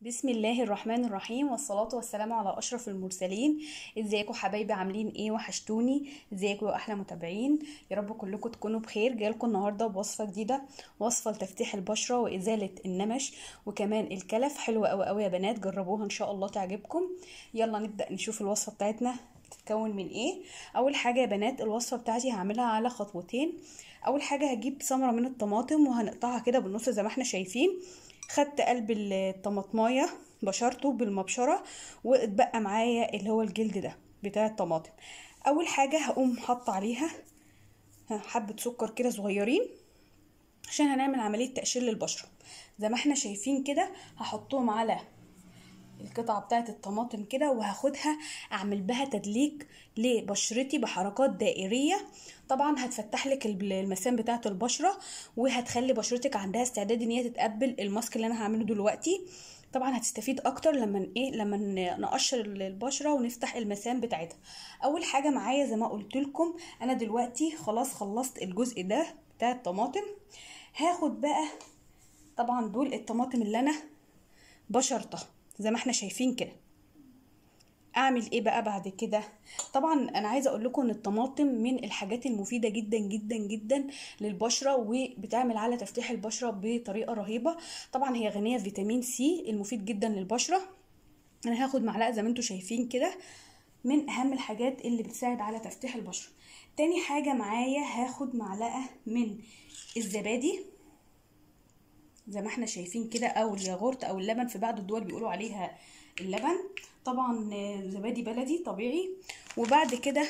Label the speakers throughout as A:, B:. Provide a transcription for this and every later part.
A: بسم الله الرحمن الرحيم والصلاة والسلام على أشرف المرسلين ازيكم حبايبي عاملين ايه وحشتوني ازيكم يا أحلى متابعين يا رب كلكم تكونوا بخير جايلكم النهاردة بوصفة جديدة وصفة لتفتيح البشرة وإزالة النمش وكمان الكلف حلوة أوي أوي يا بنات جربوها إن شاء الله تعجبكم يلا نبدأ نشوف الوصفة بتاعتنا بتتكون من ايه اول حاجه يا بنات الوصفه بتاعتي هعملها على خطوتين اول حاجه هجيب ثمره من الطماطم وهنقطعها كده بالنص زي ما احنا شايفين خدت قلب الطماطمايه بشرته بالمبشره واتبقى معايا اللي هو الجلد ده بتاع الطماطم اول حاجه هقوم حاطه عليها حبه سكر كده صغيرين عشان هنعمل عمليه تقشير للبشره زي ما احنا شايفين كده هحطهم على القطعة بتاعت الطماطم كده وهاخدها اعمل بها تدليك لبشرتي بحركات دائرية طبعا هتفتح لك المسام بتاعت البشرة وهتخلي بشرتك عندها استعداد ان هي تتقبل الماسك اللي انا هعمله دلوقتي طبعا هتستفيد اكتر لما ايه لما نقشر البشره ونفتح المسام بتاعتها اول حاجه معايا زي ما قلت لكم انا دلوقتي خلاص خلصت الجزء ده بتاع الطماطم هاخد بقى طبعا دول الطماطم اللي انا بشرتها زي ما احنا شايفين كده اعمل ايه بقى بعد كده طبعا انا عايزه اقول لكم ان الطماطم من الحاجات المفيده جدا جدا جدا للبشره وبتعمل على تفتيح البشره بطريقه رهيبه طبعا هي غنيه بفيتامين سي المفيد جدا للبشره انا هاخد معلقه زي ما انتم شايفين كده من اهم الحاجات اللي بتساعد على تفتيح البشره تاني حاجه معايا هاخد معلقه من الزبادي زي ما احنا شايفين كده او الياغورت او اللبن في بعض الدول بيقولوا عليها اللبن طبعا زبادي بلدي طبيعي وبعد كده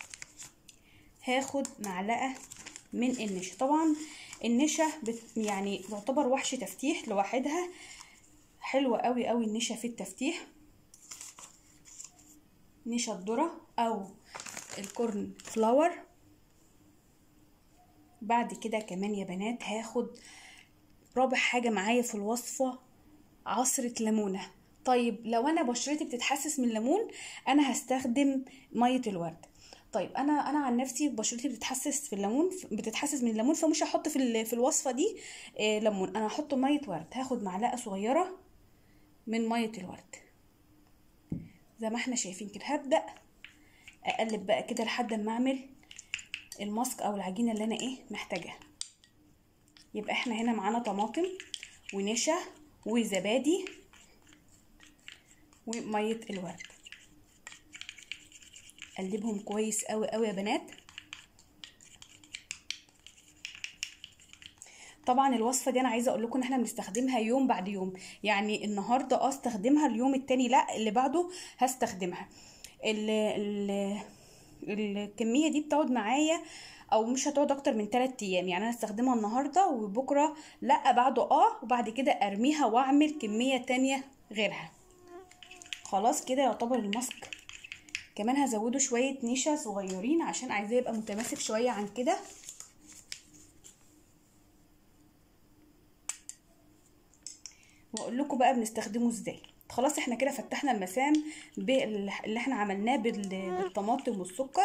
A: هاخد معلقه من النشا طبعا النشا بت يعني تعتبر وحش تفتيح لوحدها حلوه قوي قوي النشا في التفتيح نشا الذره او الكورن فلاور بعد كده كمان يا بنات هاخد رابع حاجة معايا في الوصفة عصرة ليمونة طيب لو انا بشرتي بتتحسس من الليمون انا هستخدم مية الورد طيب انا انا عن نفسي بشرتي بتتحسس في الليمون بتتحسس من الليمون فمش هحط في في الوصفه دي آه ليمون انا هحط ميه ورد هاخد معلقه صغيره من ميه الورد زي ما احنا شايفين كده هبدا اقلب بقى كده لحد ما اعمل الماسك او العجينه اللي انا ايه محتاجاها يبقى احنا هنا معانا طماطم ونشا وزبادي وميه الورد قلبهم كويس قوي قوي يا بنات طبعا الوصفه دي انا عايزه اقول لكم ان احنا بنستخدمها يوم بعد يوم يعني النهارده اه استخدمها اليوم التاني لا اللي بعده هستخدمها ال ال الكميه دي بتقعد معايا او مش هتقعد اكتر من 3 ايام يعني انا استخدمها النهارده وبكره لا بعده اه وبعد كده ارميها واعمل كميه تانية غيرها خلاص كده يعتبر الماسك كمان هزوده شويه نشا صغيرين عشان عايزاه يبقى متماسك شويه عن كده واقول لكم بقى بنستخدمه ازاي خلاص احنا كده فتحنا المسام اللي احنا عملناه بالطماطم والسكر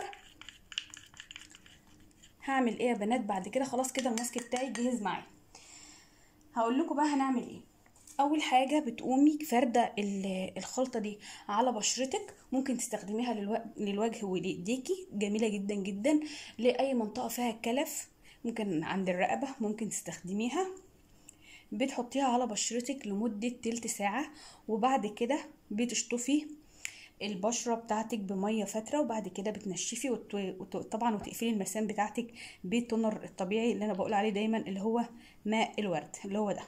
A: هعمل ايه يا بنات بعد كده خلاص كده الماسك بتاعي جهز معايا هقول لكم بقى هنعمل ايه اول حاجه بتقومي فرده الخلطه دي على بشرتك ممكن تستخدميها للوجه ولايديكي جميله جدا جدا لاي منطقه فيها كلف ممكن عند الرقبه ممكن تستخدميها بتحطيها على بشرتك لمده تلت ساعه وبعد كده بتشطفي البشره بتاعتك بميه فتره وبعد كده بتنشفي وطبعا وتقفلي المسام بتاعتك بالتونر الطبيعي اللي انا بقول عليه دايما اللي هو ماء الورد اللي هو ده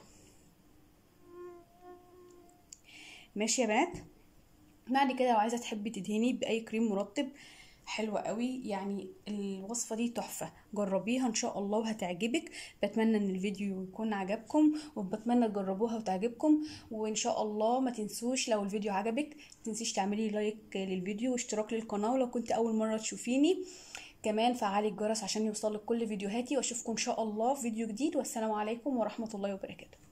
A: ماشي يا بنات بعد كده لو عايزه تحبي تدهني باي كريم مرطب حلوة قوي يعني الوصفة دي تحفة جربيها ان شاء الله وهتعجبك بتمنى ان الفيديو يكون عجبكم وبتمنى تجربوها وتعجبكم وان شاء الله ما تنسوش لو الفيديو عجبك تنسيش تعملي لايك للفيديو واشتراك للقناة ولو كنت اول مرة تشوفيني كمان فعلي الجرس عشان يوصلك كل فيديوهاتي واشوفكم ان شاء الله في فيديو جديد والسلام عليكم ورحمة الله وبركاته